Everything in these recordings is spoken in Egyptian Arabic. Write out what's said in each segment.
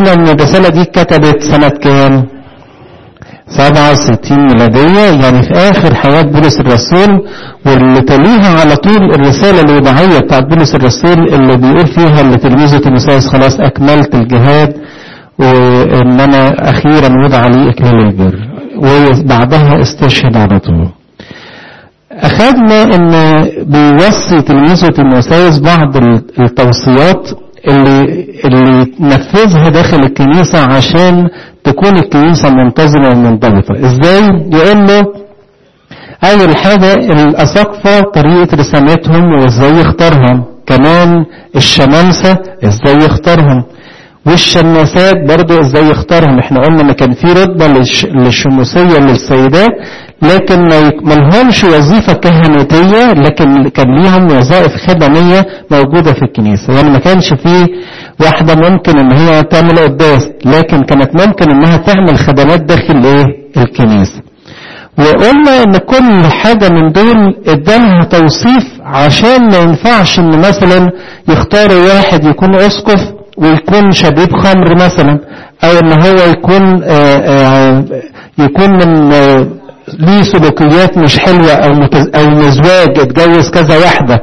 قلنا ان الرسالة دي اتكتبت سنة كام 67 ميلادية يعني في آخر حياة بولس الرسول واللي تليها على طول الرسالة الوداعية بتاعت بولس الرسول اللي بيقول فيها لتلميذه تيموثاوس خلاص أكملت الجهاد وإن أنا أخيرا وضع لي إكليل البر وبعدها استشهد على طول أخذنا إن بيوصي تلميذه تيموثاوس بعض التوصيات اللي اللي نفذها داخل الكنيسة عشان تكون الكنيسة منتظمة ومنضبطة ازاي يقول له اول حاجة الاساقفة طريقة رسامتهم وازاي يختارهم كمان الشمامسة ازاي يختارهم والشماسات برضو ازاي يختارهم احنا قلنا ان كان في رتبة للشموسية للسيدات لكن ما لهمش وظيفة كهنوتية لكن كان ليهم وظائف خدمية موجودة في الكنيسة يعني ما كانش في واحدة ممكن ان هي تعمل قداس لكن كانت ممكن انها تعمل خدمات داخل ايه الكنيسة وقلنا ان كل حاجة من دول ادالها توصيف عشان ما ينفعش ان مثلا يختاروا واحد يكون اسقف ويكون شبيب خمر مثلا او ان هو يكون آآ آآ يكون من ليه سلوكيات مش حلوة او او مزواج اتجوز كذا واحدة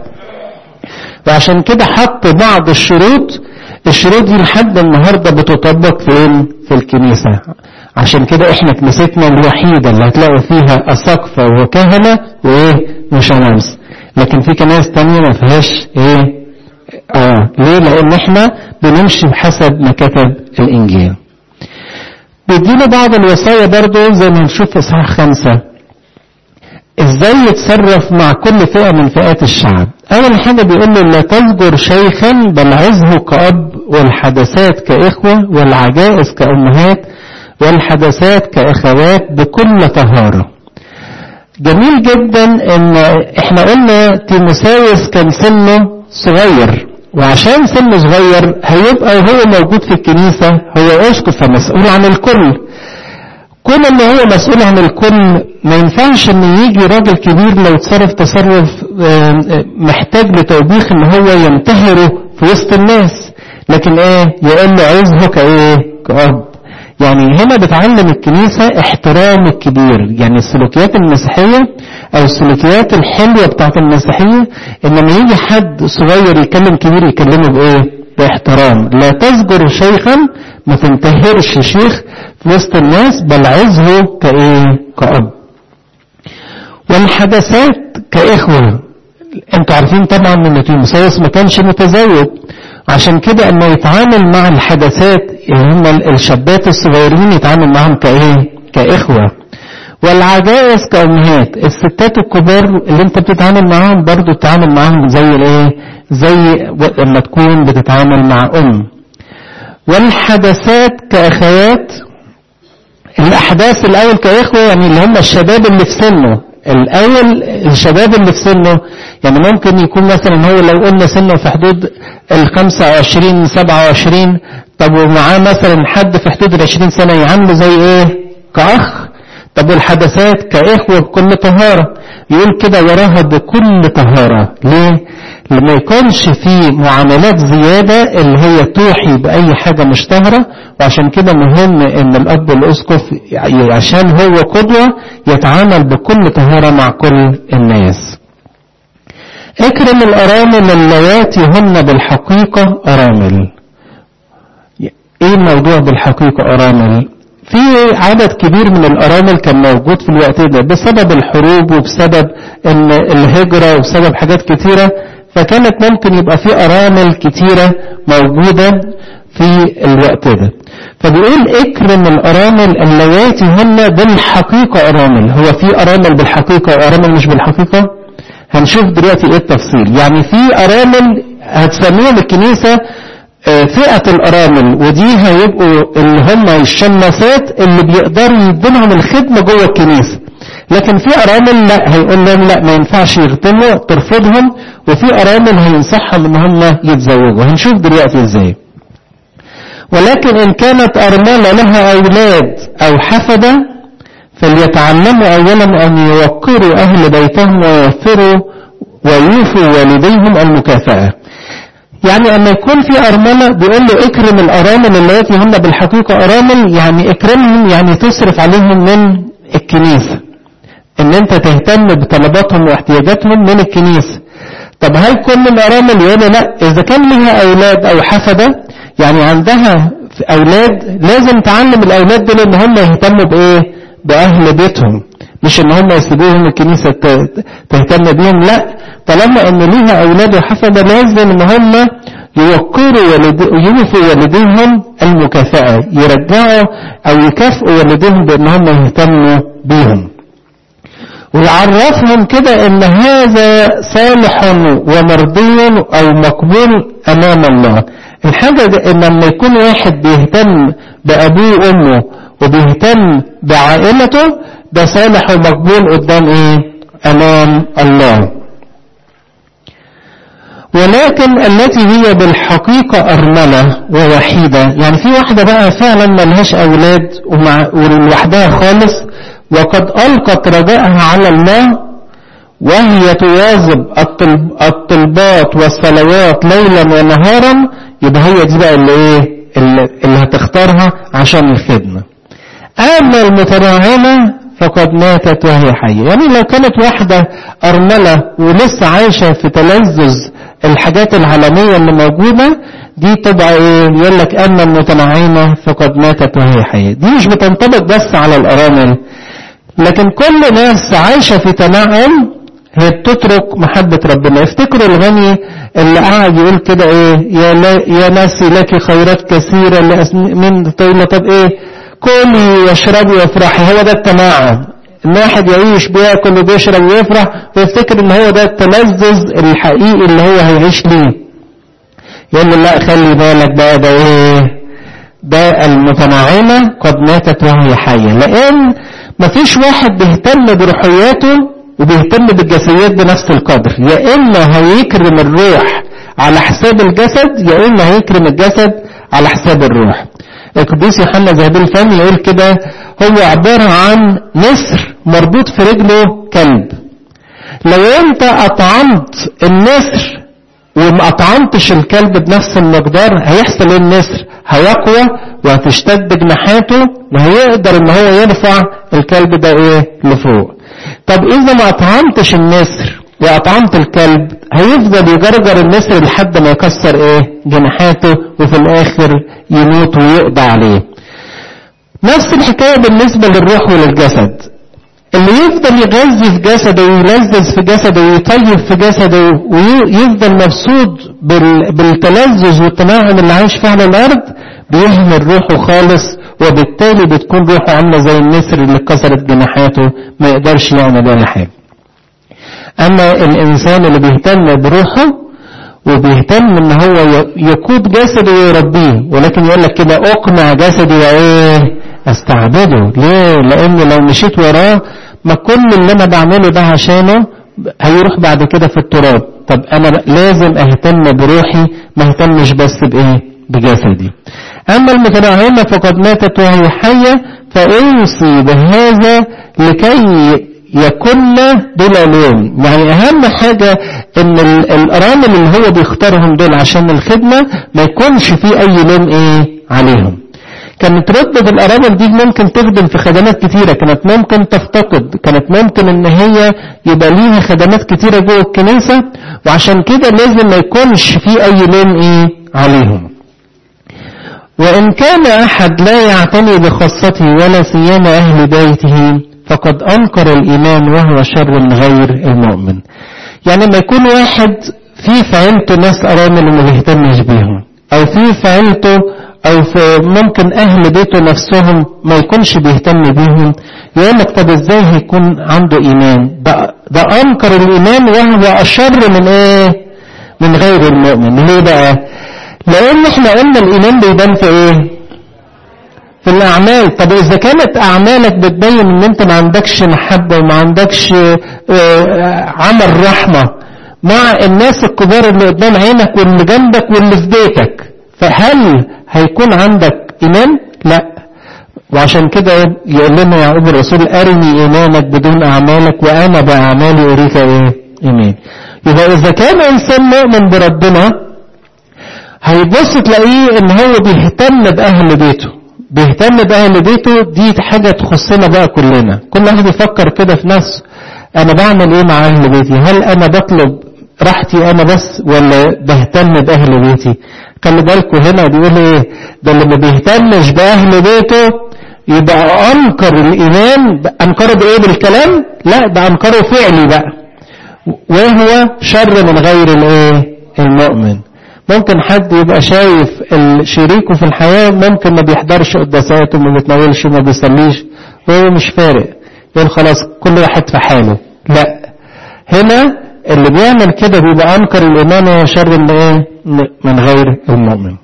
وعشان كده حط بعض الشروط الشروط دي لحد النهاردة بتطبق فين في الكنيسة عشان كده احنا كنيستنا الوحيدة اللي هتلاقوا فيها اساقفة وكهنة وايه وشمامس لكن في كنائس تانية ما فيهاش ايه اه ليه لان احنا بنمشي بحسب ما كتب الانجيل بيدينا بعض الوصايا برضو زي ما هنشوف في اصحاح خمسة ازاي يتصرف مع كل فئة من فئات الشعب اول حاجة بيقول له لا تزجر شيخا بل عزه كأب والحدثات كإخوة والعجائز كأمهات والحدثات كأخوات بكل طهارة جميل جدا ان احنا قلنا تيموساوس كان سنه صغير وعشان سنه صغير هيبقى وهو موجود في الكنيسة هو اسقف فمسؤول عن الكل كون ان هو مسؤول عن الكل ما ينفعش ان يجي راجل كبير لو تصرف تصرف محتاج لتوبيخ ان هو ينتهره في وسط الناس لكن ايه يقول له عايزه كايه كأب يعني هنا بتعلم الكنيسة احترام الكبير يعني السلوكيات المسيحية او السلوكيات الحلوة بتاعت المسيحية ان لما يجي حد صغير يكلم كبير يكلمه بايه باحترام لا تزجر شيخا ما تنتهرش شيخ في وسط الناس بل عزه كايه كأب والحدثات كإخوة انتوا عارفين طبعا ان تيموساوس ما كانش متزوج عشان كده اما يتعامل مع الحدثات اللي هم الشابات الصغيرين يتعامل معهم كايه كاخوه والعجائز كامهات الستات الكبار اللي انت بتتعامل معاهم برضو تتعامل معاهم زي الايه زي لما تكون بتتعامل مع ام والحدثات كاخوات الاحداث الاول كاخوه يعني اللي هم الشباب اللي في سنه الاول الشباب اللي في سنه يعني ممكن يكون مثلا هو لو قلنا سنه في حدود ال 25 27 طب ومعاه مثلا حد في حدود ال 20 سنه يعامله زي ايه؟ كاخ طب والحدثات كاخوه بكل طهاره يقول كده وراها بكل طهاره ليه؟ لما يكونش في معاملات زيادة اللي هي توحي بأي حاجة مش طاهرة وعشان كده مهم ان الأب الأسقف عشان هو قدوة يتعامل بكل طهارة مع كل الناس اكرم الأرامل اللواتي هن بالحقيقة أرامل ايه الموضوع بالحقيقة أرامل في عدد كبير من الأرامل كان موجود في الوقت ده بسبب الحروب وبسبب ان الهجرة وبسبب حاجات كتيرة فكانت ممكن يبقى في أرامل كتيرة موجودة في الوقت ده فبيقول اكرم الأرامل اللواتي هن بالحقيقة أرامل هو في أرامل بالحقيقة وأرامل مش بالحقيقة هنشوف دلوقتي ايه التفصيل يعني في أرامل هتسميهم الكنيسة فئة الأرامل ودي هيبقوا اللي هم الشماسات اللي بيقدروا يدينهم الخدمة جوه الكنيسة لكن في أرامل لا هيقول لهم لا ما ينفعش يخدموا ترفضهم وفي أرامل هينصحهم ان هم يتزوجوا هنشوف دلوقتي ازاي ولكن إن كانت أرملة لها أولاد أو حفدة فليتعلموا أولا أن يوقروا أهل بيتهم ويوفروا ويوفوا والديهم المكافأة يعني اما يكون في ارملة بيقول له اكرم الارامل اللاتي هم بالحقيقة ارامل يعني اكرمهم يعني تصرف عليهم من الكنيسة ان انت تهتم بطلباتهم واحتياجاتهم من الكنيسة طب هل كل الارامل يقول لا اذا كان لها اولاد او حفدة يعني عندها اولاد لازم تعلم الاولاد دول ان هم يهتموا بايه باهل بيتهم مش ان هم يسيبوهم الكنيسة تهتم بيهم لا طالما ان ليها اولاد وحفدة لازم ان هم يوقروا يوفوا والديهم المكافأة يرجعوا او يكافئوا والديهم بان هم يهتموا بيهم ويعرفهم كده ان هذا صالح ومرضي او مقبول امام الله الحاجة ده ان لما يكون واحد بيهتم بابوه وامه وبيهتم بعائلته ده صالح ومقبول قدام ايه امام الله ولكن التي هي بالحقيقة أرملة ووحيدة يعني في واحدة بقى فعلا ملهاش أولاد ومع ولوحدها خالص وقد ألقت رجاءها على الله وهي تواظب الطلب الطلبات والصلوات ليلا ونهارا يبقى هي دي بقى اللي ايه اللي, اللي هتختارها عشان الخدمة أما المتنعمة فقد ماتت وهي حية يعني لو كانت واحدة أرملة ولسه عايشة في تلذذ الحاجات العالمية اللي موجودة دي تبقى ايه يقول لك أما المتنعمة فقد ماتت وهي حية دي مش بتنطبق بس على الأرامل لكن كل ناس عايشة في تنعم هي بتترك محبة ربنا افتكروا الغني اللي قاعد يقول كده ايه يا, لا يا ناسي لك خيرات كثيرة من طويلة طب ايه كلي واشربي وافرحي هو ده التناعم ان واحد يعيش بياكل وبيشرب ويفرح ويفتكر ان هو ده التلذذ الحقيقي اللي هو هيعيش ليه يقول له لا خلي بالك بقى ده ايه ده المتنعمة قد ماتت وهي حية لان مفيش واحد بيهتم بروحياته وبيهتم بالجسديات بنفس القدر يا اما هيكرم الروح على حساب الجسد يا اما هيكرم الجسد على حساب الروح القديس يوحنا ذهبي الفم يقول كده هو عبارة عن نسر مربوط في رجله كلب لو انت اطعمت النسر وما اطعمتش الكلب بنفس المقدار هيحصل ايه النسر هيقوى وهتشتد جناحاته وهيقدر ان هو يرفع الكلب ده ايه لفوق طب اذا ما اطعمتش النسر واطعمت الكلب هيفضل يجرجر النسر لحد ما يكسر ايه جناحاته وفي الاخر يموت ويقضى عليه نفس الحكاية بالنسبة للروح وللجسد اللي يفضل يغذي في جسده ويلذذ في جسده ويطيب في جسده ويفضل مبسوط بالتلذذ والتناعم اللي عايش فيه على الارض بيهمل روحه خالص وبالتالي بتكون روحه عامله زي النسر اللي كسرت جناحاته ما يقدرش يعمل ولا حاجه اما الانسان اللي بيهتم بروحه وبيهتم ان هو يقود جسده ويربيه ولكن يقول لك كده اقنع جسدي وايه استعبده ليه لان لو مشيت وراه ما كل اللي انا بعمله ده عشانه هيروح بعد كده في التراب طب انا لازم اهتم بروحي ما اهتمش بس بايه بجسدي اما المتنعمة فقد ماتت وهي حية فاوصي بهذا لكي يكن بلا لوم يعني اهم حاجة ان الارامل اللي هو بيختارهم دول عشان الخدمة ما يكونش فيه اي لوم ايه عليهم كانت ردة الارامل دي ممكن تخدم في خدمات كتيرة كانت ممكن تفتقد كانت ممكن ان هي يبقى ليها خدمات كتيرة جوه الكنيسة وعشان كده لازم ما يكونش فيه اي لوم ايه عليهم وإن كان أحد لا يعتني بخاصته ولا سيما أهل بيته فقد أنكر الإيمان وهو شر من غير المؤمن يعني ما يكون واحد في في عيلته ناس أرامل وما بيهتمش بيهم أو في في عيلته أو في ممكن أهل بيته نفسهم ما يكونش بيهتم بيهم يقول لك طب إزاي هيكون عنده إيمان ده, ده أنكر الإيمان وهو أشر من إيه من غير المؤمن ليه بقى لأن إحنا قلنا الإيمان بيبان في إيه في الأعمال طب إذا كانت أعمالك بتبين إن أنت ما عندكش محبة وما عندكش عمل رحمة مع الناس الكبار اللي قدام عينك واللي جنبك واللي في بيتك فهل هيكون عندك إيمان؟ لا وعشان كده يقول لنا يعقوب الرسول أرني إيمانك بدون أعمالك وأنا بأعمالي أريك إيه؟ إيمان يبقى إذا كان إنسان مؤمن بربنا هيبص تلاقيه ان هو بيهتم باهل بيته بيهتم باهل بيته دي حاجه تخصنا بقى كلنا كل واحد يفكر كده في نفسه انا بعمل ايه مع اهل بيتي هل انا بطلب راحتي انا بس ولا بهتم باهل بيتي خلي بالكم هنا بيقول ايه ده اللي ما بيهتمش باهل بيته يبقى انكر الايمان انكره بايه بالكلام لا ده انكره فعلي بقى وهو شر من غير الايه المؤمن ممكن حد يبقى شايف شريكه في الحياة ممكن ما بيحضرش قداسات وما بيتناولش وما بيصليش وهو مش فارق يقول خلاص كل واحد في حاله لا هنا اللي بيعمل كده بيبقى انكر الايمان وهو شر من ايه من غير المؤمن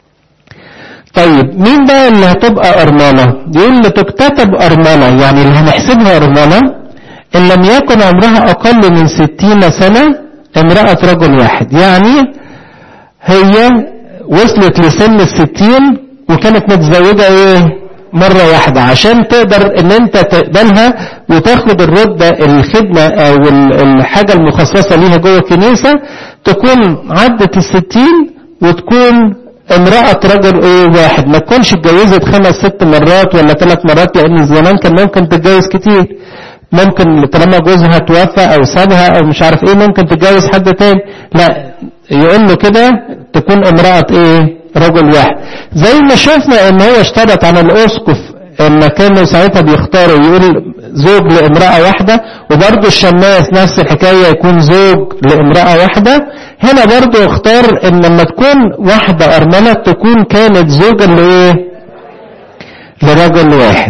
طيب مين بقى اللي هتبقى أرملة يقول اللي تكتتب أرملة يعني اللي هنحسبها أرملة إن لم يكن عمرها أقل من ستين سنة امرأة رجل واحد يعني هي وصلت لسن الستين وكانت متزوجة ايه مرة واحدة عشان تقدر ان انت تقبلها وتاخد الردة الخدمة او الحاجة المخصصة ليها جوه الكنيسة تكون عدت الستين وتكون امرأة رجل ايه واحد ما تكونش اتجوزت خمس ست مرات ولا ثلاث مرات لان زمان كان ممكن تتجوز كتير ممكن طالما جوزها توفى او سابها او مش عارف ايه ممكن تتجوز حد تاني لا يقول له كده تكون امرأة ايه رجل واحد زي ما شفنا ان هو اشترط على الاسقف لما كانوا ساعتها بيختاروا يقول زوج لامرأة واحدة وبرضه الشماس نفس الحكاية يكون زوج لامرأة واحدة هنا برضه اختار ان لما تكون واحدة ارملة تكون كانت زوجا لايه لرجل واحد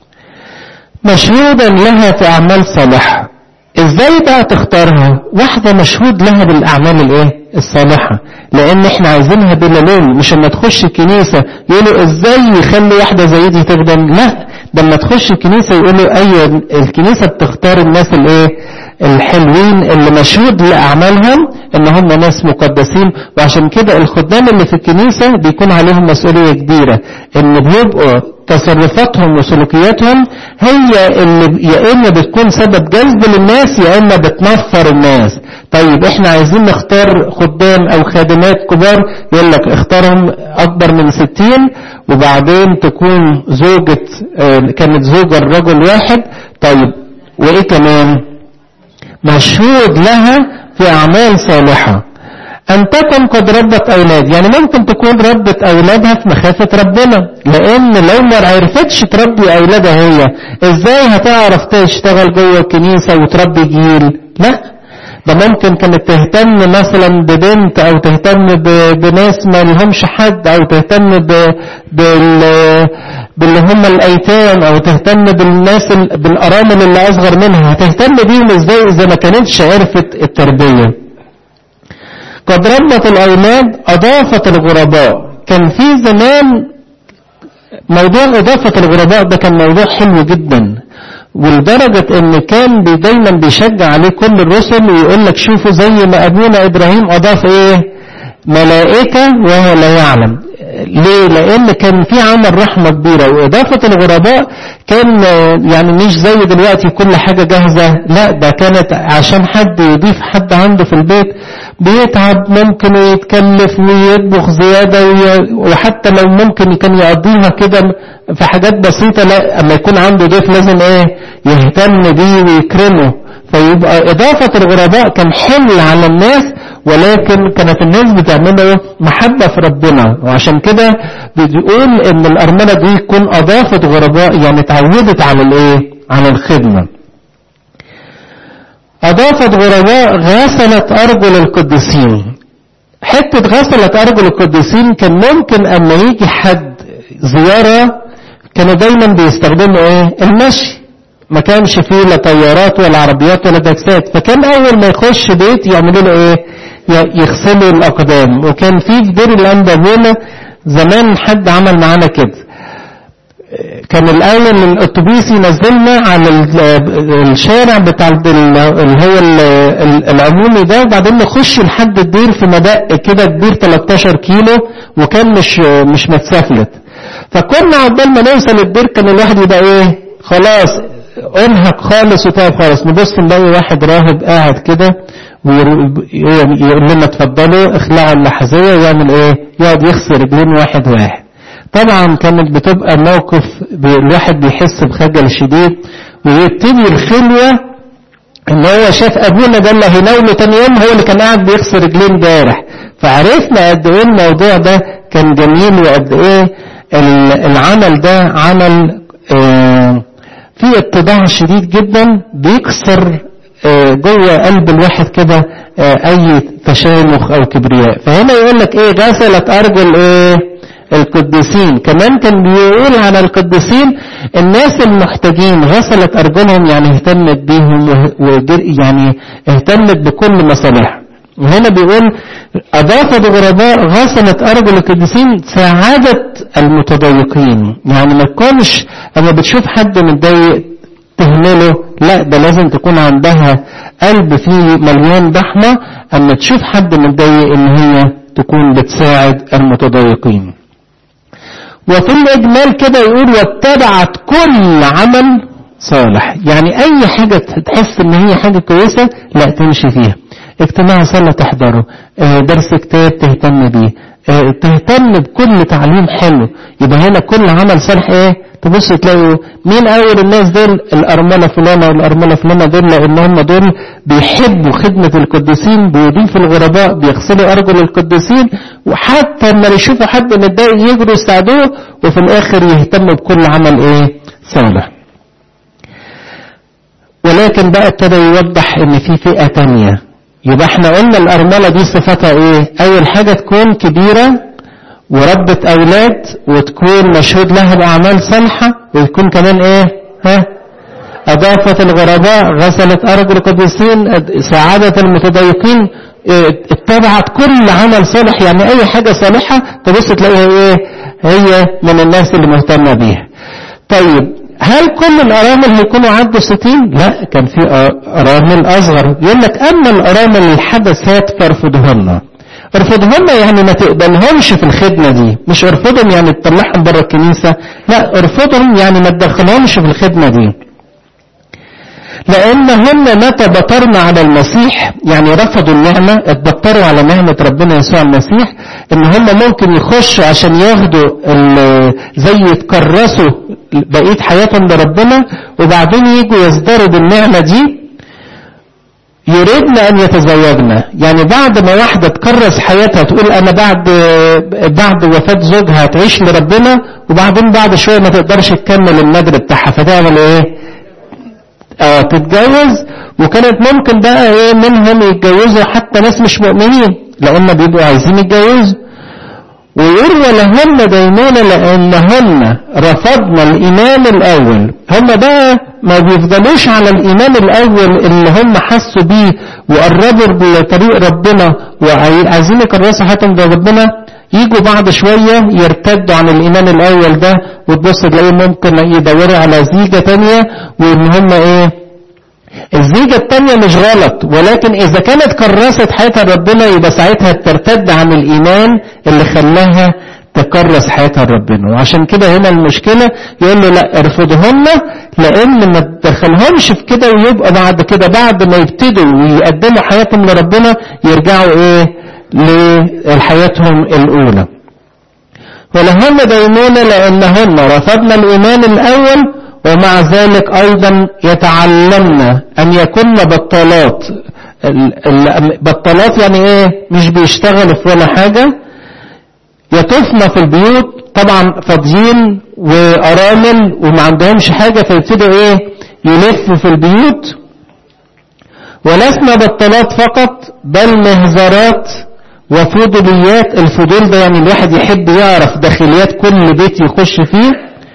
مشهودا لها في اعمال صالحة ازاي بقى تختارها واحدة مشهود لها بالاعمال الايه الصالحة لان احنا عايزينها بلا لون مش لما تخش الكنيسة يقولوا ازاي يخلي واحدة زي دي تخدم لا ده لما تخش الكنيسة يقولوا ايوه الكنيسة بتختار الناس الايه الحلوين اللي مشهود لأعمالهم ان هم ناس مقدسين وعشان كده الخدام اللي في الكنيسة بيكون عليهم مسؤولية كبيرة ان بيبقوا تصرفاتهم وسلوكياتهم هي اللي يا اما بتكون سبب جذب للناس يا اما بتنفر الناس طيب احنا عايزين نختار خدام او خادمات كبار يقول لك اختارهم اكبر من ستين وبعدين تكون زوجة كانت زوجة الرجل واحد طيب وايه كمان مشهود لها في أعمال صالحة أن تكن قد ربت أولاد يعني ممكن تكون ربت أولادها في مخافة ربنا لأن لو ما عرفتش تربي أولادها هي إزاي هتعرف تشتغل جوه الكنيسة وتربي جيل لا ده ممكن كانت تهتم مثلا ببنت او تهتم بناس ما لهمش حد او تهتم ب... بال... باللي هم الايتام او تهتم بالناس ال... بالارامل اللي اصغر منها هتهتم بيهم ازاي اذا ما كانتش عرفت التربية قد ربت الاولاد اضافت الغرباء كان في زمان موضوع اضافة الغرباء ده كان موضوع حلو جدا ولدرجة ان كان بي دايما بيشجع عليه كل الرسل ويقول لك شوفوا زي ما ابونا ابراهيم اضاف ايه ملائكة وهو لا يعلم ليه لان كان في عمل رحمة كبيرة واضافة الغرباء كان يعني مش زي دلوقتي كل حاجة جاهزة لا ده كانت عشان حد يضيف حد عنده في البيت بيتعب ممكن يتكلف ويطبخ زيادة وحتى لو ممكن كان يقضيها كده في حاجات بسيطة لا اما يكون عنده ضيف لازم ايه يهتم بيه ويكرمه فيبقى إضافة الغرباء كان حمل على الناس ولكن كانت الناس بتعمله محبة في ربنا وعشان كده بيقول ان الأرملة دي تكون أضافت غرباء يعني اتعودت على الايه على الخدمة أضافت غرباء غسلت أرجل القديسين حتة غسلت أرجل القديسين كان ممكن أما يجي حد زيارة كانوا دايما بيستخدموا ايه المشي ما كانش فيه لا طيارات ولا عربيات ولا تاكسات فكان اول ما يخش بيت يعملوا له ايه يغسلوا الاقدام وكان في في دير الانبابونه زمان حد عمل معانا كده كان الاول الاتوبيس ينزلنا على الشارع بتاع اللي هو العمومي ده وبعدين نخش لحد الدير في مدق كده كبير 13 كيلو وكان مش مش متسافلت فكنا عقبال ما نوصل الدير كان الواحد يبقى ايه خلاص انهك خالص وتعب خالص نبص نلاقي واحد راهب قاعد كده ويقول لنا اتفضلوا اخلعوا اللحظية ويعمل ايه يقعد يغسل رجلين واحد واحد طبعا كانت بتبقى موقف الواحد بيحس بخجل شديد ويبتدي الخلوة ان هو شاف ابونا ده اللي هيناوله تاني يوم هو اللي كان قاعد بيغسل رجليه امبارح فعرفنا قد ايه الموضوع ده كان جميل وقد ايه العمل ده عمل فيه اتباع شديد جدا بيكسر جوه قلب الواحد كده اي تشامخ او كبرياء فهنا يقول لك ايه غسلت ارجل ايه القديسين كمان كان بيقول على القديسين الناس المحتاجين غسلت ارجلهم يعني اهتمت بيهم يعني اهتمت بكل مصالحهم وهنا بيقول أضافت الغرباء غسلت أرجل القديسين سعادة المتضايقين يعني ما تكونش أما بتشوف حد متضايق تهمله لا ده لازم تكون عندها قلب فيه مليان رحمة أما تشوف حد متضايق إن هي تكون بتساعد المتضايقين وفي الإجمال كده يقول واتبعت كل عمل صالح يعني أي حاجة تحس إن هي حاجة كويسة لا تمشي فيها اجتماع صلاة تحضره درس كتاب تهتم بيه تهتم بكل تعليم حلو يبقى هنا كل عمل صالح ايه تبص تلاقوا مين اول الناس دول الارملة فلانة والارملة فلانة دول لان هم دول بيحبوا خدمة القديسين بيضيفوا الغرباء بيغسلوا ارجل القديسين وحتى لما يشوفوا حد متضايق يجروا يساعدوه وفي الاخر يهتموا بكل عمل ايه صالح ولكن بقى ابتدى يوضح ان في فئة تانية يبقى احنا قلنا الأرملة دي صفتها ايه أول حاجة تكون كبيرة وربة أولاد وتكون مشهود لها بأعمال صالحة وتكون كمان ايه ها أضافت الغرباء غسلت أرجل القديسين سعادة المتضايقين اتبعت كل عمل صالح يعني أي حاجة صالحة تبص تلاقيها ايه هي من الناس اللي مهتمة بيها طيب هل كل الأرامل هيكونوا عدوا ستين؟ لا كان في أرامل أصغر يقول لك أما الأرامل الحدثات فارفضهن ارفضهن يعني ما تقبلهمش في الخدمة دي مش ارفضهم يعني تطلعهم بره الكنيسة لا ارفضهم يعني ما تدخلهمش في الخدمة دي لأنهن متى بطرنا على المسيح يعني رفضوا النعمة اتبطروا على نعمة ربنا يسوع المسيح ان هم ممكن يخشوا عشان ياخدوا زي يتكرسوا بقية حياتهم لربنا وبعدين يجوا يزدروا بالنعمة دي يريدن أن يتزوجنا يعني بعد ما واحدة تكرس حياتها تقول أنا بعد بعد وفاة زوجها تعيش لربنا وبعدين بعد شوية ما تقدرش تكمل النجر بتاعها فتعمل إيه؟ آه تتجوز وكانت ممكن بقى إيه منهم يتجوزوا حتى ناس مش مؤمنين لأن بيبقوا عايزين يتجوزوا ويروى لهن دينونة لأنهن رفضنا الإيمان الأول هم بقى ما بيفضلوش على الإيمان الأول اللي هم حسوا بيه وقربوا لطريق ربنا وعايزين يكرسوا حياتهم لربنا يجوا بعد شوية يرتدوا عن الإيمان الأول ده وتبص تلاقيهم ممكن يدوروا على زيجة تانية وإن هم إيه الزيجة التانية مش غلط ولكن إذا كانت كرست حياتها ربنا يبقى ساعتها ترتد عن الإيمان اللي خلاها تكرس حياتها لربنا وعشان كده هنا المشكلة يقول له لا ارفضهن لأن ما تدخلهمش في كده ويبقى بعد كده بعد ما يبتدوا ويقدموا حياتهم لربنا يرجعوا إيه لحياتهم الأولى ولهن دينونة لأنهن رفضنا الإيمان الأول ومع ذلك أيضا يتعلمن أن يكون بطالات بطالات يعني إيه مش بيشتغلوا في ولا حاجة يطفن في البيوت طبعا فاضيين وأرامل وما عندهمش حاجة فيبتدوا إيه يلفوا في البيوت ولسنا بطالات فقط بل مهزرات وفضوليات الفضول ده يعني الواحد يحب يعرف داخليات كل بيت يخش فيه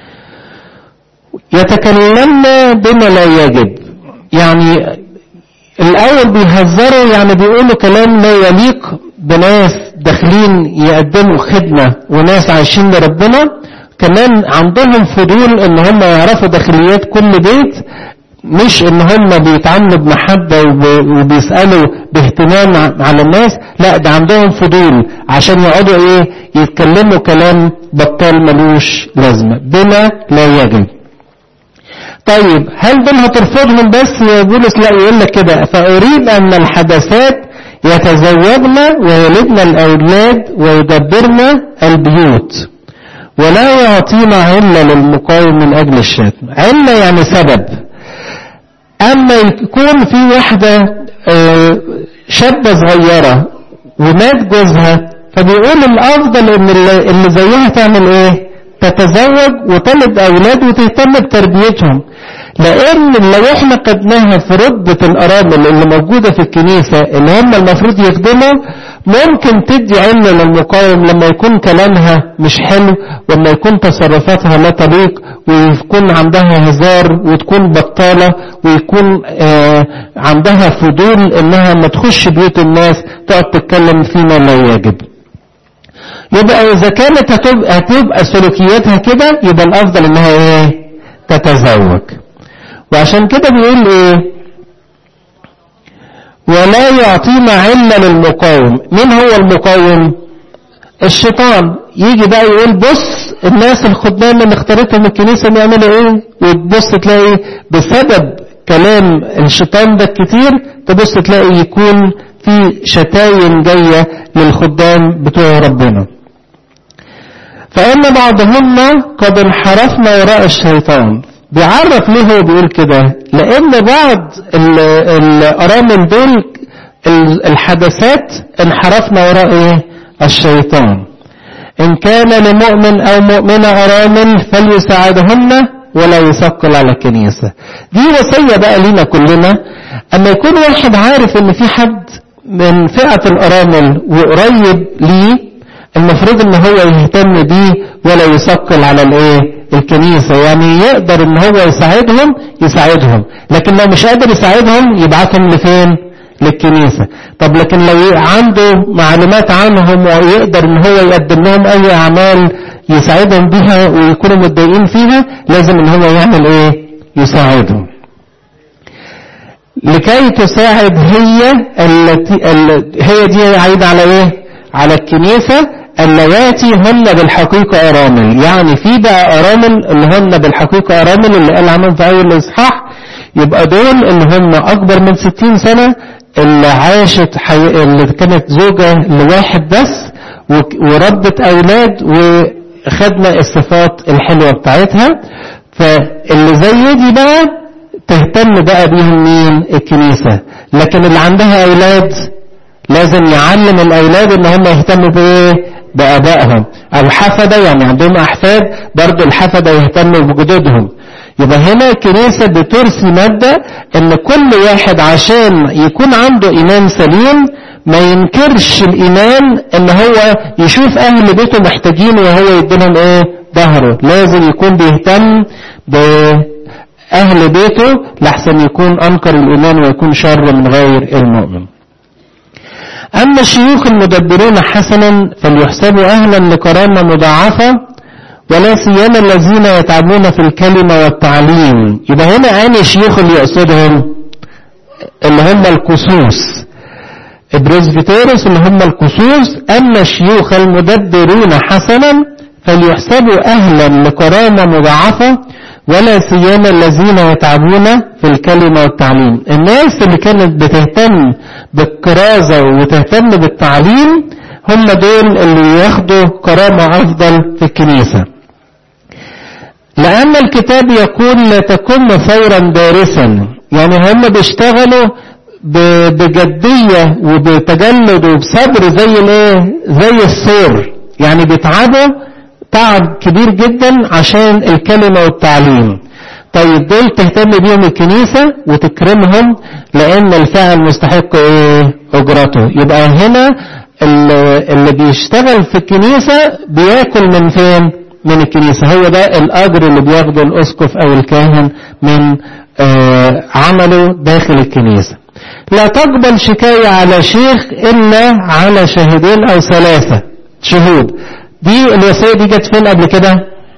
يتكلمن بما لا يجب يعني الأول بيهزروا يعني بيقولوا كلام لا يليق بناس داخلين يقدموا خدمة وناس عايشين لربنا كمان عندهم فضول ان هم يعرفوا داخليات كل بيت مش ان هم بيتعاملوا بمحبة وبيسألوا باهتمام على الناس لا ده عندهم فضول عشان يقعدوا ايه يتكلموا كلام بطال ملوش لازمة بما لا يجب طيب هل دول هترفضهم بس يا بولس لا يقول لك كده فأريد أن الحدثات يتزوجن ويلدن الأولاد ويدبرن البيوت ولا يعطينا علة للمقاوم من أجل الشتم علة يعني سبب أما يكون في واحدة شابة صغيرة ومات جوزها فبيقول الأفضل إن اللي زيها تعمل إيه؟ تتزوج وتلد أولاد وتهتم بتربيتهم لأن لو احنا قدناها في رتبة الأرامل اللي موجودة في الكنيسة اللي هم المفروض يخدموا ممكن تدي علة للمقاوم لما يكون كلامها مش حلو ولما يكون تصرفاتها لا تليق ويكون عندها هزار وتكون بطالة ويكون آه عندها فضول انها ما تخش بيوت الناس تقعد تتكلم فيما لا يجب يبقى اذا كانت هتبقى, هتبقى سلوكياتها كده يبقى الافضل انها ايه تتزوج وعشان كده بيقول ايه ولا يعطينا علة للمقاوم مين هو المقاوم الشيطان يجي بقى يقول بص الناس الخدام اللي اختارتهم الكنيسة بيعملوا ايه وتبص تلاقي بسبب كلام الشيطان ده كتير تبص تلاقي يكون في شتايم جاية للخدام بتوع ربنا فإن بعضهن قد انحرفنا وراء الشيطان بيعرف ليه هو بيقول كده لأن بعض الأرامل دول الحدثات انحرفنا وراء ايه الشيطان إن كان لمؤمن أو مؤمنة أرامل فليساعدهن ولا يثقل على الكنيسة دي وصية بقى لينا كلنا أما يكون واحد عارف إن في حد من فئة الأرامل وقريب ليه المفروض ان هو يهتم بيه ولا يثقل على الايه الكنيسة يعني يقدر ان هو يساعدهم يساعدهم لكن لو مش قادر يساعدهم يبعتهم لفين للكنيسة طب لكن لو عنده معلومات عنهم ويقدر ان هو يقدم لهم اي اعمال يساعدهم بها ويكونوا متضايقين فيها لازم ان هو يعمل ايه يساعدهم لكي تساعد هي التي هي دي عايدة على ايه على الكنيسة اللواتي هن بالحقيقة أرامل يعني في بقى أرامل اللي هن بالحقيقة أرامل اللي قال عنهم في أول الإصحاح يبقى دول اللي هم أكبر من ستين سنة اللي عاشت حي... اللي كانت زوجة لواحد بس وربت أولاد وخدنا الصفات الحلوة بتاعتها فاللي زي دي بقى تهتم بقى بيهم مين الكنيسة لكن اللي عندها أولاد لازم يعلم الأولاد إن هم يهتموا بإيه بآبائهم الحفدة يعني عندهم أحفاد برضو الحفدة يهتموا بجدودهم يبقى هنا الكنيسة بترسي مادة إن كل واحد عشان يكون عنده إيمان سليم ما ينكرش الإيمان إن هو يشوف أهل بيته محتاجين وهو يديلهم إيه ظهره لازم يكون بيهتم بأهل بيته لحسن يكون أنكر الإيمان ويكون شر من غير المؤمن أما الشيوخ المدبرون حسنا فليحسبوا أهلا لكرامة مضاعفة ولا سيما الذين يتعبون في الكلمة والتعليم يبقى هنا أني الشيوخ اللي يقصدهم اللي هم الكسوس البريسبيتيروس اللي هم الكسوس أما الشيوخ المدبرون حسنا فليحسبوا أهلا لكرامة مضاعفة ولا سيما الذين يتعبون في الكلمة والتعليم الناس اللي كانت بتهتم بالكرازة وتهتم بالتعليم هم دول اللي ياخدوا كرامة أفضل في الكنيسة لأن الكتاب يقول لا تكن ثورا دارسا يعني هم بيشتغلوا بجدية وبتجلد وبصبر زي الايه زي الثور يعني بيتعبوا تعب كبير جدا عشان الكلمة والتعليم طيب دول تهتم بيهم الكنيسة وتكرمهم لأن الفعل مستحق ايه أجرته يبقى هنا اللي بيشتغل في الكنيسة بياكل من فين من الكنيسة هو ده الأجر اللي بياخده الأسقف أو الكاهن من آه عمله داخل الكنيسة لا تقبل شكاية على شيخ إلا على شاهدين أو ثلاثة شهود دي الوصية دي جت فين قبل كده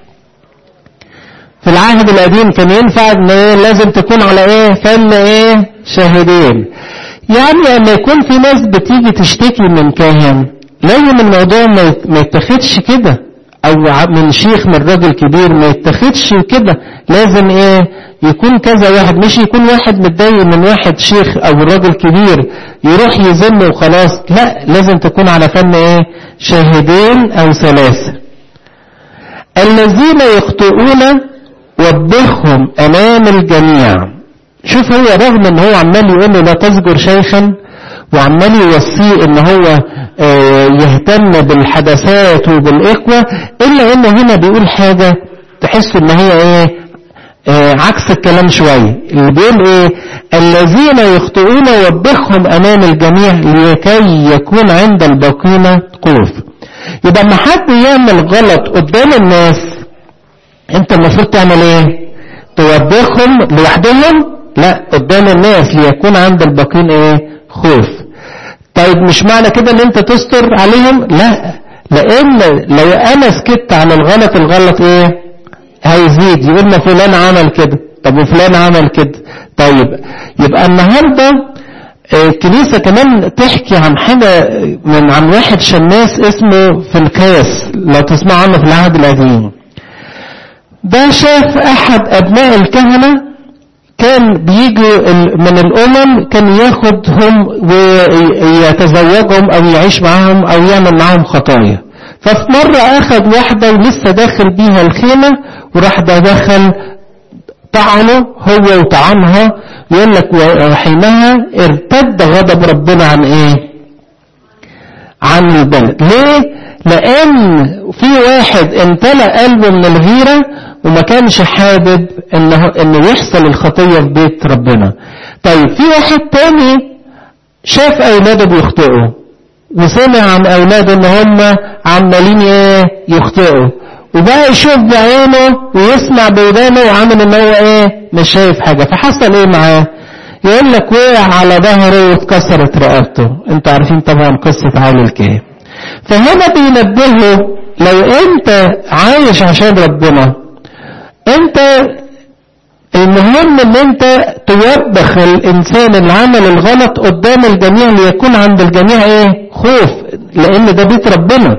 في العهد القديم كان ينفع ان لازم تكون على ايه فم ايه شاهدين يعني لما يكون في ناس بتيجي تشتكي من كاهن لازم الموضوع ما يتخذش كده او من شيخ من راجل كبير ما يتخذش كده لازم ايه يكون كذا واحد مش يكون واحد متضايق من واحد شيخ او راجل كبير يروح يذم وخلاص لا لازم تكون على فن ايه شاهدين او ثلاثة الذين يخطئون وبخهم امام الجميع شوف هو رغم ان هو عمال يقول له لا تزجر شيخا وعمال يوصيه ان هو يهتم بالحدثات وبالاخوة الا انه هنا بيقول حاجة تحس ان هي ايه آه عكس الكلام شوية اللي بيقول ايه الذين يخطئون وبخهم امام الجميع لكي يكون عند الباقين خوف يبقى ما حد يعمل غلط قدام الناس انت المفروض تعمل ايه توبخهم لوحدهم لا قدام الناس ليكون عند الباقين ايه خوف طيب مش معنى كده ان انت تستر عليهم لا لان لو انا سكت عن الغلط الغلط ايه هيزيد يقول ما فلان عمل كده طب وفلان عمل كده طيب يبقى النهارده الكنيسة كمان تحكي عن حاجة من عن واحد شماس اسمه فنكاس لو تسمع عنه في العهد القديم ده شاف احد ابناء الكهنة كان بيجوا من الامم كان ياخدهم ويتزوجهم او يعيش معاهم او يعمل معاهم خطايا ففي مرة اخذ واحدة ولسه داخل بيها الخيمة وراح ده دخل طعنه هو وطعنها يقول لك وحينها ارتد غضب ربنا عن ايه عن البلد ليه لان في واحد امتلأ قلبه من الغيرة وما كانش حابب انه, انه يحصل الخطية في بيت ربنا طيب في واحد تاني شاف اولاده بيخطئوا وسمع عن اولاده ان هم عمالين ايه يخطئوا وبقى يشوف بعينه ويسمع بودانه وعامل ان هو ايه مش شايف حاجة فحصل ايه معاه يقول لك وقع على ظهره واتكسرت رقبته انتوا عارفين طبعا قصة عالي الكهف فهنا بينبهه لو انت عايش عشان ربنا انت المهم ان انت توبخ الانسان اللي عمل الغلط قدام الجميع ليكون عند الجميع ايه خوف لان ده بيت ربنا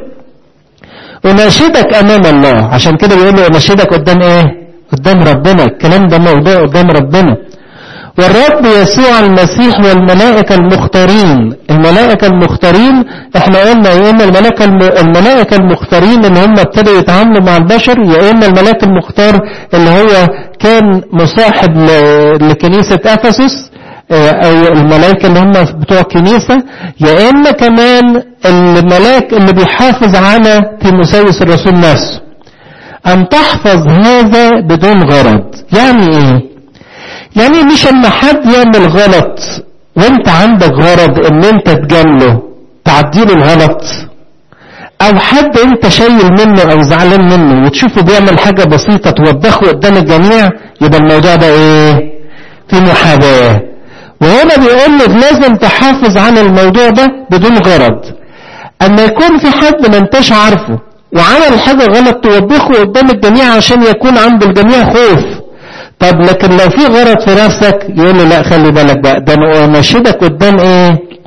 اناشدك امام الله عشان كده بيقول له اناشدك قدام ايه قدام ربنا الكلام ده موضوع قدام ربنا والرب يسوع المسيح والملائكة المختارين الملائكة المختارين احنا قلنا يا اما الملائكة الملائكة المختارين اللي هم ابتدوا يتعاملوا مع البشر يا اما الملاك المختار اللي هو كان مصاحب لكنيسة افسس او الملائكة اللي هم بتوع الكنيسة يا اما كمان الملاك اللي بيحافظ على تيموساوس الرسول نفسه ان تحفظ هذا بدون غرض يعني ايه يعني مش اما حد يعمل غلط وانت عندك غرض ان انت تجامله تعديله الغلط او حد انت شايل منه او زعلان منه وتشوفه بيعمل حاجة بسيطة توبخه قدام الجميع يبقى الموضوع ده ايه في محاباة وهنا بيقول لك لازم تحافظ على الموضوع ده بدون غرض اما يكون في حد ما انتش عارفه وعمل حاجة غلط توبخه قدام الجميع عشان يكون عند الجميع خوف طب لكن لو في غرض في نفسك يقول له لا خلي بالك بقى ده انا اناشدك قدام ايه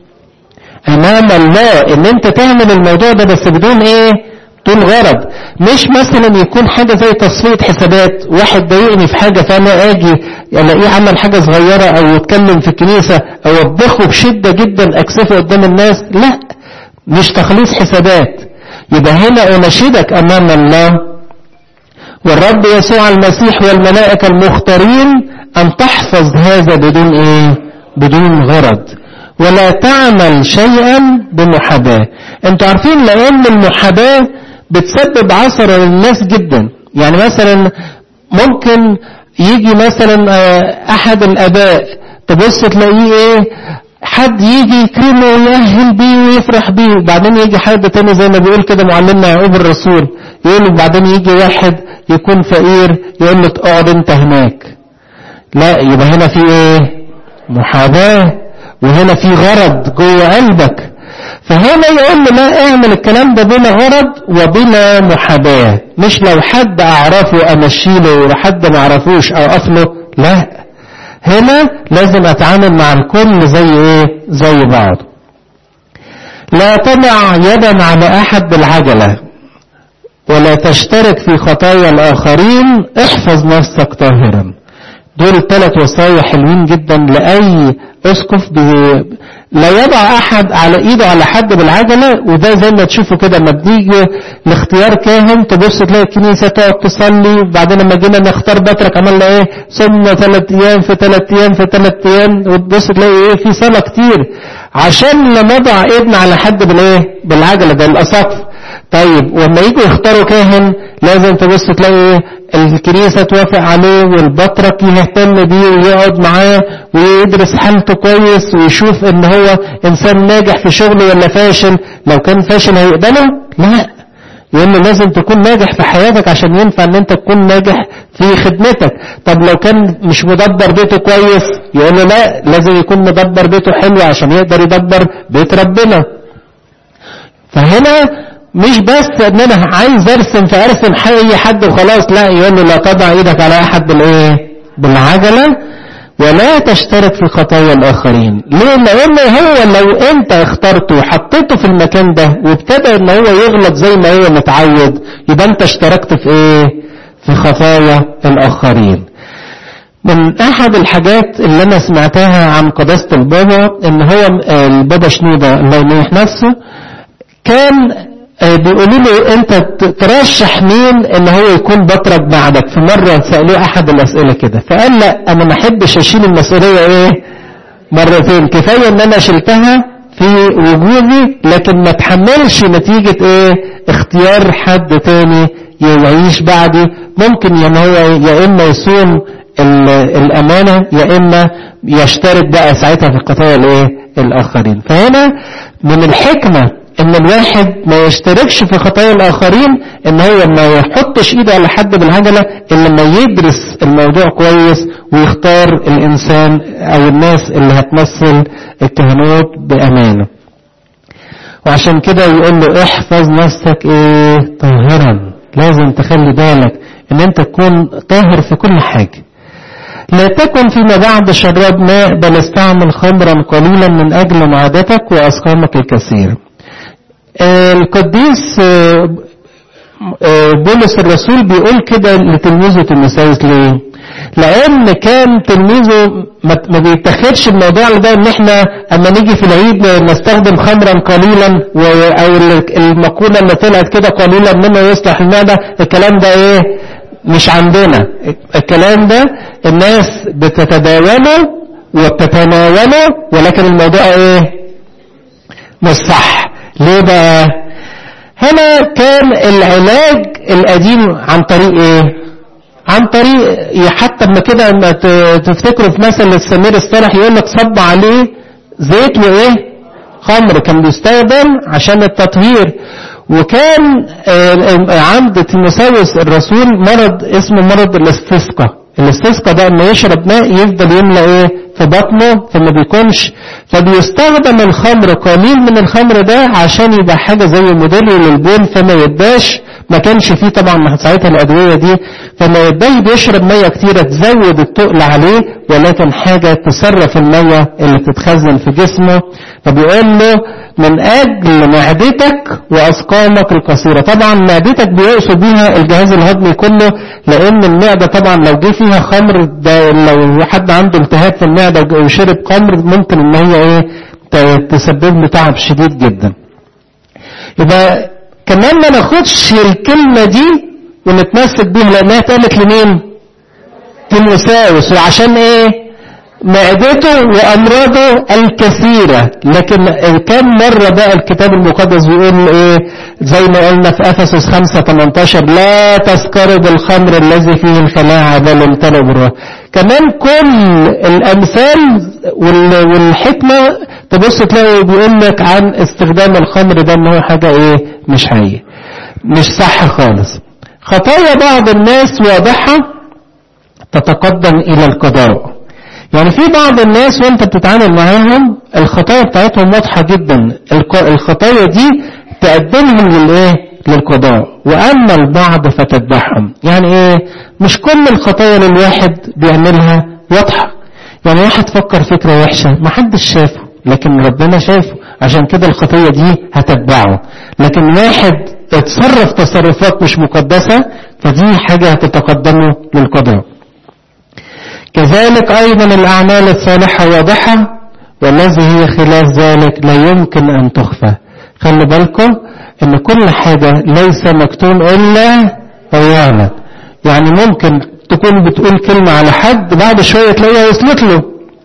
امام الله ان انت تعمل الموضوع ده بس بدون ايه بدون غرض مش مثلا يكون حاجة زي تصفية حسابات واحد ضايقني في حاجة فانا اجي الاقيه عمل حاجة صغيرة او يتكلم في الكنيسة او اوبخه بشدة جدا اكسفه قدام الناس لا مش تخليص حسابات يبقى هنا اناشدك امام الله والرب يسوع المسيح والملائكة المختارين أن تحفظ هذا بدون إيه؟ بدون غرض ولا تعمل شيئا بمحاباة انتوا عارفين لأن المحاباة بتسبب عثرة للناس جدا يعني مثلا ممكن يجي مثلا أحد الآباء تبص تلاقيه إيه حد يجي يكرمه ويأهل بيه ويفرح بيه وبعدين يجي حد تاني زي ما بيقول كده معلمنا يعقوب الرسول يقول وبعدين يجي واحد يكون فقير يقول له اقعد انت هناك لا يبقى هنا في ايه محاباة وهنا في غرض جوه قلبك فهنا يقول له لا اعمل الكلام ده بلا غرض وبلا محاباة مش لو حد اعرفه امشيله وحد ما اعرفوش اوقف له لا هنا لازم اتعامل مع الكل زي ايه زي بعض لا تضع يدا على احد بالعجلة ولا تشترك في خطايا الآخرين احفظ نفسك طاهرا دول ثلاث وصايا حلوين جدا لأي أسقف بي... لا يضع أحد على إيده على حد بالعجلة وده زي ما تشوفوا كده لما بنيجي لاختيار كاهن تبص تلاقي الكنيسة تقعد تصلي وبعدين لما جينا نختار بطرك عملنا إيه صمنا ثلاث أيام في ثلاث أيام في ثلاث أيام وتبص تلاقي إيه في صلاة كتير عشان لا نضع إيدنا على حد بالإيه بالعجلة ده الأساقف طيب وما يجوا يختاروا كاهن لازم تبص تلاقي الكنيسة توافق عليه والبطرك يهتم بيه ويقعد معاه ويدرس حالته كويس ويشوف ان هو انسان ناجح في شغله ولا فاشل لو كان فاشل هيقبله لا يقول له لازم تكون ناجح في حياتك عشان ينفع ان انت تكون ناجح في خدمتك طب لو كان مش مدبر بيته كويس يقول له لا لازم يكون مدبر بيته حلو عشان يقدر يدبر بيت ربنا فهنا مش بس ان انا عايز ارسم فارسم اي حد وخلاص لا يقول له لا تضع ايدك على احد بالايه بالعجله ولا تشترك في خطايا الاخرين ليه لان هو لو انت اخترته وحطيته في المكان ده وابتدى ان هو يغلط زي ما هو متعود يبقى انت اشتركت في ايه في خطايا الاخرين من احد الحاجات اللي انا سمعتها عن قداسه البابا ان هو البابا شنوده الله يميح نفسه كان بيقولوا له انت ترشح مين ان هو يكون بطرك بعدك في مرة سألوه احد الاسئلة كده فقال لا انا ما احبش اشيل المسؤولية ايه مرتين كفاية ان انا شلتها في وجودي لكن ما تحملش نتيجة ايه اختيار حد تاني يعيش بعدي ممكن يا هو يا اما يصوم الامانة يا اما يشترك بقى ساعتها في قضايا الايه الاخرين فهنا من الحكمة ان الواحد ما يشتركش في خطايا الاخرين ان هو ما يحطش ايده على حد بالعجله الا لما يدرس الموضوع كويس ويختار الانسان او الناس اللي هتمثل الكهنوت بامانه وعشان كده يقول له احفظ نفسك ايه طاهرا لازم تخلي بالك ان انت تكون طاهر في كل حاجه لا تكن فيما بعد شراب ماء بل استعمل خمرا قليلا من اجل معدتك واسقامك الكثير القديس بولس الرسول بيقول كده لتلميذه تيموثاوس ليه؟ لأن كان تلميذه ما بيتخذش الموضوع ده إن إحنا أما نيجي في العيد نستخدم خمرا قليلا أو المقولة اللي طلعت كده قليلا مما يصلح المعدة الكلام ده إيه؟ مش عندنا الكلام ده الناس بتتداوله وبتتناوله ولكن الموضوع إيه؟ مش صح ليه بقى هنا كان العلاج القديم عن طريق ايه عن طريق حتى ما كده لما تفتكروا في مثل السمير الصالح يقول لك صب عليه زيت وايه خمر كان بيستخدم عشان التطهير وكان عند تيموساوس الرسول مرض اسمه مرض الاستسقاء الاستسقاء ده انه يشرب ماء يفضل يملى ايه في بطنه فما بيكونش فبيستخدم الخمر قليل من الخمر ده عشان يبقى حاجة زي مدر للبول فما يبقاش ما كانش فيه طبعا ساعتها الأدوية دي فما يبقى بيشرب مية كتيرة تزود التقل عليه ولكن حاجة تصرف المية اللي بتتخزن في جسمه فبيقول له من أجل معدتك وأسقامك القصيرة طبعا معدتك بيقصد بيها الجهاز الهضمي كله لأن المعدة طبعا لو جه فيها خمر ده لو حد عنده التهاب في المعدة وشرب خمر ممكن إن هي إيه تسبب له تعب شديد جدا يبقى كمان ما ناخدش الكلمة دي ونتمسك بيها لأنها اتقالت لمين؟ تيموساوس وعشان ايه؟ معدته وأمراضه الكثيرة لكن كم مرة بقى الكتاب المقدس بيقول ايه زي ما قلنا في أفسس 5 18 لا تسكروا بالخمر الذي فيه الخلاعة بل امتلئوا بالروح كمان كل الأمثال والحكمة تبص تلاقي بيقول لك عن استخدام الخمر ده ان هو حاجة ايه مش حقيقي مش صح خالص خطايا بعض الناس واضحة تتقدم إلى القضاء يعني في بعض الناس وانت بتتعامل معاهم الخطايا بتاعتهم واضحة جدا الخطايا دي تقدمهم للايه للقضاء واما البعض فتذبحهم يعني ايه مش كل الخطايا اللي الواحد بيعملها واضحة يعني واحد فكر فكرة وحشة ما حدش شافه لكن ربنا شافه عشان كده الخطية دي هتتبعه لكن واحد اتصرف تصرفات مش مقدسة فدي حاجة هتتقدمه للقضاء كذلك أيضا الأعمال الصالحة واضحة والذي هي خلاف ذلك لا يمكن أن تخفى خلي بالكم ان كل حاجة ليس مكتوم الا ويعلم يعني ممكن تكون بتقول كلمة على حد بعد شوية تلاقيها وصلت له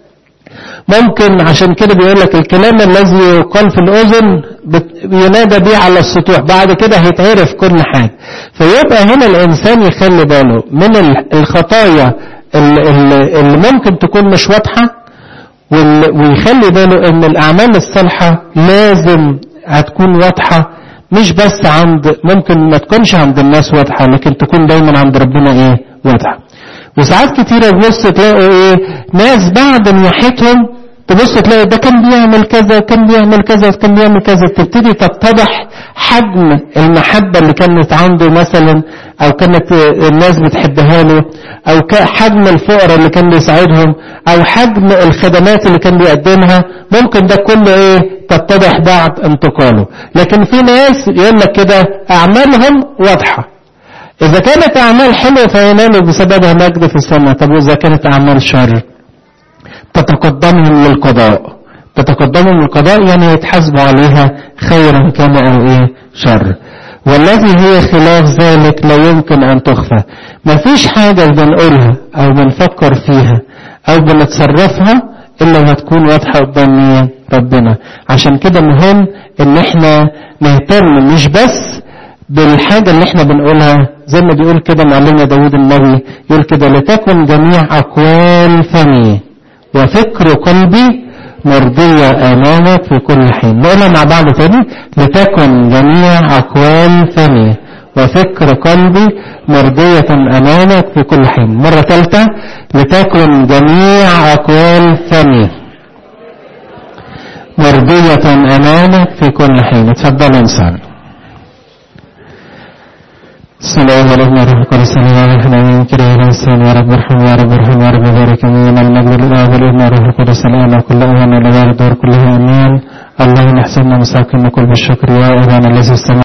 ممكن عشان كده بيقول لك الكلام الذي يقال في الأذن ينادى به على السطوح بعد كده هيتعرف كل حاجة فيبقى هنا الإنسان يخلي باله من الخطايا اللي ممكن تكون مش واضحة ويخلي باله ان الأعمال الصالحة لازم هتكون واضحة مش بس عند ممكن ما تكونش عند الناس واضحة لكن تكون دايما عند ربنا ايه واضحة وساعات كتيرة تبص تلاقوا ايه ناس بعد نياحتهم تبص تلاقي ده كان بيعمل كذا كان بيعمل كذا كان بيعمل كذا تبتدي تتضح حجم المحبة اللي كانت عنده مثلا او كانت الناس بتحبها له او حجم الفقراء اللي كان بيساعدهم او حجم الخدمات اللي كان بيقدمها ممكن ده كله ايه تتضح بعد انتقاله لكن في ناس يقول لك كده اعمالهم واضحة اذا كانت اعمال حلوة فينالوا بسببها مجد في السماء طب واذا كانت اعمال شر تتقدمهم للقضاء تتقدمهم للقضاء يعني يتحاسبوا عليها خيرا كان او ايه شر والذي هي خلاف ذلك لا يمكن ان تخفى مفيش حاجة بنقولها او بنفكر فيها او بنتصرفها الا هتكون واضحة قدام ربنا عشان كده مهم ان احنا نهتم مش بس بالحاجة اللي احنا بنقولها زي ما بيقول كده معلمنا داود النبي يقول كده لتكن جميع اقوال فمي وفكر قلبي مرضية أمامك في كل حين نقولها مع بعض تاني لتكن جميع أقوال فمي وفكر قلبي مرضية أمامك في كل حين مرة ثالثة لتكن جميع أقوال فمي مرضية أمامك في كل حين اتفضل إنسان السلام عليكم ورحمة الله السلام عليكم أمين كريم الإنسان يا رب ارحم يا رب ارحم يا رب بارك أمين المجد لله والابن والروح القدس الآن وكل أوان إلى الدور كلها أمين اللهم احسننا مساكن كل بالشكر يا أبانا الذي استمع